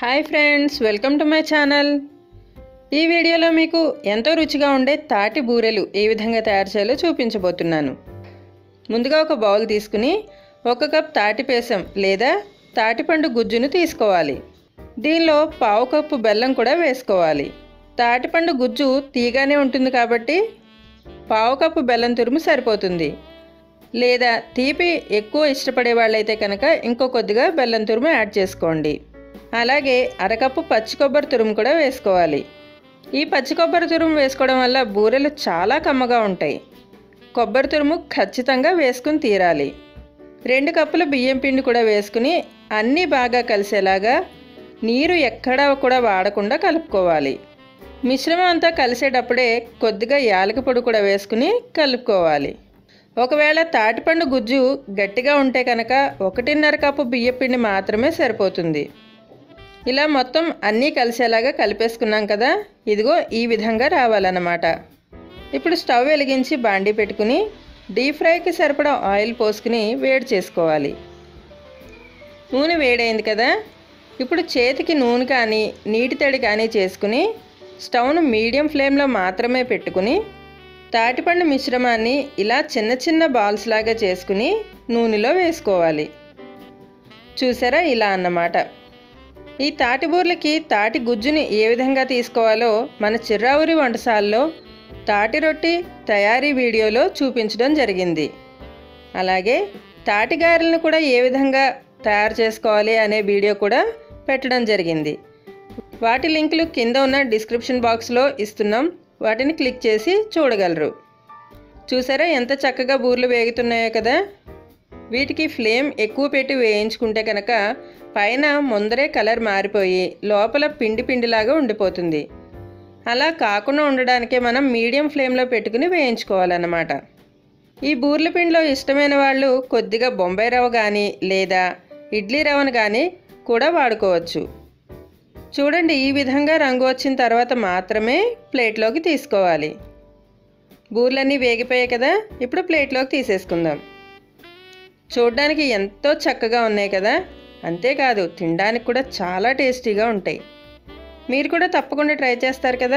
hi friends welcome to my channel ఈ వీడియోలో మీకు ఎంతో రుచిగా ఉండే తాటి బూరెలు ఏ విధంగా తయారు చేయాలో చూపించబోతున్నాను ముందుగా ఒక బౌల్ తీసుకుని ఒక కప్ తాటి పేసం లేదా తాటిపండు గుజ్జును తీసుకోవాలి దీనిలో పావు కప్పు బెల్లం కూడా వేసుకోవాలి తాటిపండు గుజ్జు తీగానే ఉంటుంది కాబట్టి పావు కప్పు బెల్లం తురుము సరిపోతుంది లేదా తీపి ఎక్కువ ఇష్టపడే వాళ్ళైతే కనుక ఇంకో కొద్దిగా బెల్లం తురుము యాడ్ చేసుకోండి అలాగే అరకప్పు పచ్చి కొబ్బరి తురుము కూడా వేసుకోవాలి ఈ పచ్చి కొబ్బరి తురుము వేసుకోవడం వల్ల బూరెలు చాలా కమ్మగా ఉంటాయి కొబ్బరి తురుము ఖచ్చితంగా వేసుకుని తీరాలి రెండు కప్పుల బియ్యం పిండి కూడా వేసుకుని అన్నీ బాగా కలిసేలాగా నీరు ఎక్కడా కూడా వాడకుండా కలుపుకోవాలి మిశ్రమం అంతా కలిసేటప్పుడే కొద్దిగా యాలక పొడి కూడా వేసుకుని కలుపుకోవాలి ఒకవేళ తాటిపండు గుజ్జు గట్టిగా ఉంటే కనుక ఒకటిన్నర కప్పు బియ్యం పిండి మాత్రమే సరిపోతుంది ఇలా మొత్తం అన్నీ కలిసేలాగా కలిపేసుకున్నాం కదా ఇదిగో ఈ విధంగా రావాలన్నమాట ఇప్పుడు స్టవ్ వెలిగించి బాండీ పెట్టుకుని డీప్ ఫ్రైకి సరిపడా ఆయిల్ పోసుకుని వేడి చేసుకోవాలి నూనె వేడైంది కదా ఇప్పుడు చేతికి నూనె కానీ నీటి తడి కానీ చేసుకుని స్టవ్ను మీడియం ఫ్లేమ్లో మాత్రమే పెట్టుకుని తాటిపండు మిశ్రమాన్ని ఇలా చిన్న చిన్న బాల్స్ లాగా చేసుకుని నూనెలో వేసుకోవాలి చూసారా ఇలా అన్నమాట ఈ తాటి బూర్లకి తాటి గుజ్జుని ఏ విధంగా తీసుకోవాలో మన చిర్రావురి వంటశాలలో తాటి రొట్టి తయారీ వీడియోలో చూపించడం జరిగింది అలాగే తాటి గారెలను కూడా ఏ విధంగా తయారు చేసుకోవాలి అనే వీడియో కూడా పెట్టడం జరిగింది వాటి లింకులు కింద ఉన్న డిస్క్రిప్షన్ బాక్స్లో ఇస్తున్నాం వాటిని క్లిక్ చేసి చూడగలరు చూసారా ఎంత చక్కగా బూర్లు వేగుతున్నాయో కదా వీటికి ఫ్లేమ్ ఎక్కువ పెట్టి వేయించుకుంటే కనుక పైన ముందరే కలర్ మారిపోయి లోపల పిండి పిండిలాగా ఉండిపోతుంది అలా కాకుండా ఉండడానికే మనం మీడియం ఫ్లేమ్లో పెట్టుకుని వేయించుకోవాలన్నమాట ఈ బూర్ల పిండిలో ఇష్టమైన వాళ్ళు కొద్దిగా బొంబాయి రవ్వ కానీ లేదా ఇడ్లీ రవ్వను కానీ కూడా వాడుకోవచ్చు చూడండి ఈ విధంగా రంగు వచ్చిన తర్వాత మాత్రమే ప్లేట్లోకి తీసుకోవాలి బూర్లన్నీ వేగిపోయాయి కదా ఇప్పుడు ప్లేట్లోకి తీసేసుకుందాం చూడడానికి ఎంతో చక్కగా ఉన్నాయి కదా అంతేకాదు తినడానికి కూడా చాలా టేస్టీగా ఉంటాయి మీరు కూడా తప్పకుండా ట్రై చేస్తారు కదా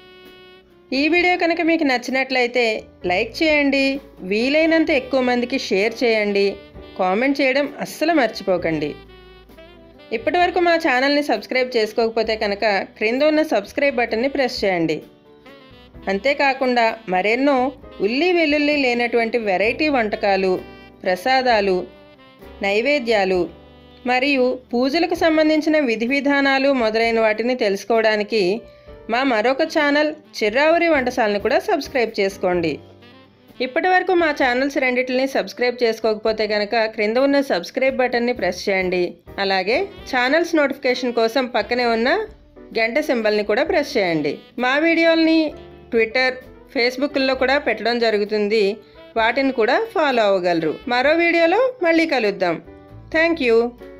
ఈ వీడియో కనుక మీకు నచ్చినట్లయితే లైక్ చేయండి వీలైనంత ఎక్కువ మందికి షేర్ చేయండి కామెంట్ చేయడం అస్సలు మర్చిపోకండి ఇప్పటి వరకు మా ఛానల్ని సబ్స్క్రైబ్ చేసుకోకపోతే కనుక క్రింద ఉన్న సబ్స్క్రైబ్ బటన్ని ప్రెస్ చేయండి అంతేకాకుండా మరెన్నో ఉల్లి వెల్లుల్లి లేనటువంటి వెరైటీ వంటకాలు ప్రసాదాలు నైవేద్యాలు మరియు పూజలకు సంబంధించిన విధి విధానాలు మొదలైన వాటిని తెలుసుకోవడానికి మా మరొక ఛానల్ చిర్రావురి వంటశాలను కూడా సబ్స్క్రైబ్ చేసుకోండి ఇప్పటి వరకు మా ఛానల్స్ రెండింటిని సబ్స్క్రైబ్ చేసుకోకపోతే కనుక క్రింద ఉన్న సబ్స్క్రైబ్ బటన్ని ప్రెస్ చేయండి అలాగే ఛానల్స్ నోటిఫికేషన్ కోసం పక్కనే ఉన్న గంట సింబల్ని కూడా ప్రెస్ చేయండి మా వీడియోల్ని ట్విట్టర్ ఫేస్బుక్లో కూడా పెట్టడం జరుగుతుంది వాటిని కూడా ఫాలో అవ్వగలరు మరో వీడియోలో మళ్ళీ కలుద్దాం థ్యాంక్ యూ